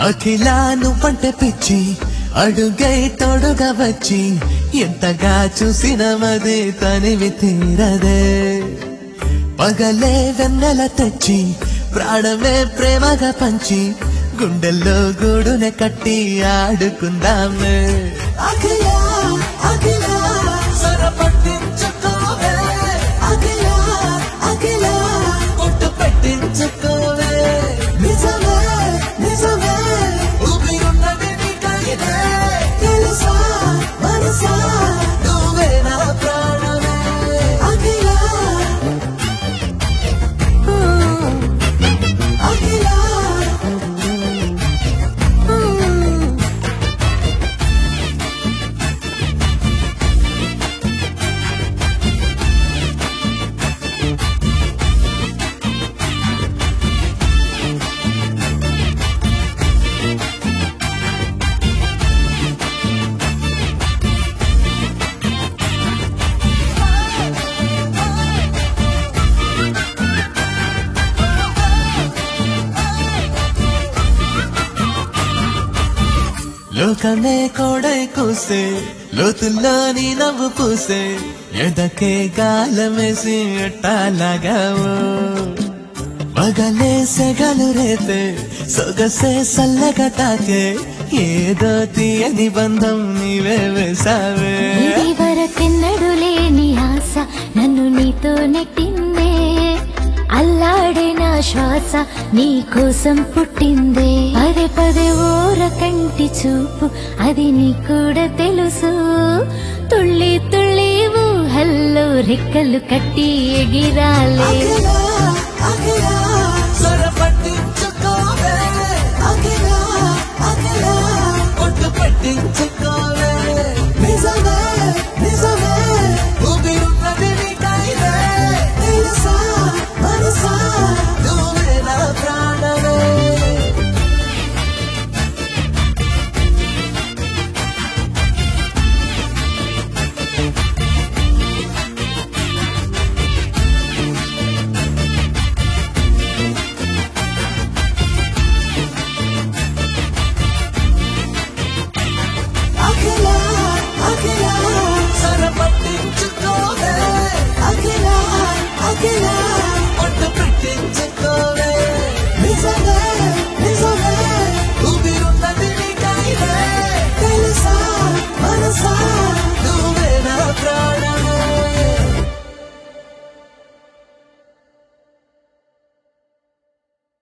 అఖిలా నువ్వంటే పిచ్చి అడుగై తోడుగా వచ్చి ఎంతగా చూసిన మది తనివి తీరదే పగలే వెన్నెల తెచ్చి ప్రాణమే ప్రేమగా పంచి గుండెల్లో గూడునే కట్టి ఆడుకుందామే అఖిలా అఖిలా సరపట్టించుకోవే అఖిలా అఖిలా కొట్టు పెట్టించుకోవే నిజమే నిజమే ఊపిరున్నది నీకైతే తెలుసా మనసా నువ్వే నా ప్రాణమే అఖిలా అఖిలా లోకమే కోడై కూసే లోతుల్లో నీ నవ్వు పూసే ఎదకే గాలమేసి ఎట్టాలగావు మగలే సెగలు రేతే సొగసే సల్లగా తాకే ఏదో తీయని బంధం నీవే వేసావే ఇది వరకెన్నడు లేని ఆశ నన్ను నీతో నెట్టిందే అల్లాడే నా శ్వాస నీ కోసం పుట్టిందే పదే పదే ఓర కంటి చూపు అది నీ కూడా తెలుసు తుళ్ళి తుళ్ళి ఊహల్లో రెక్కలు కట్టి ఎగిరాలే అఖిలా అఖిలా సొరపట్టించుకోవే అఖిలా అఖిలా ఒట్టు పట్టించుకో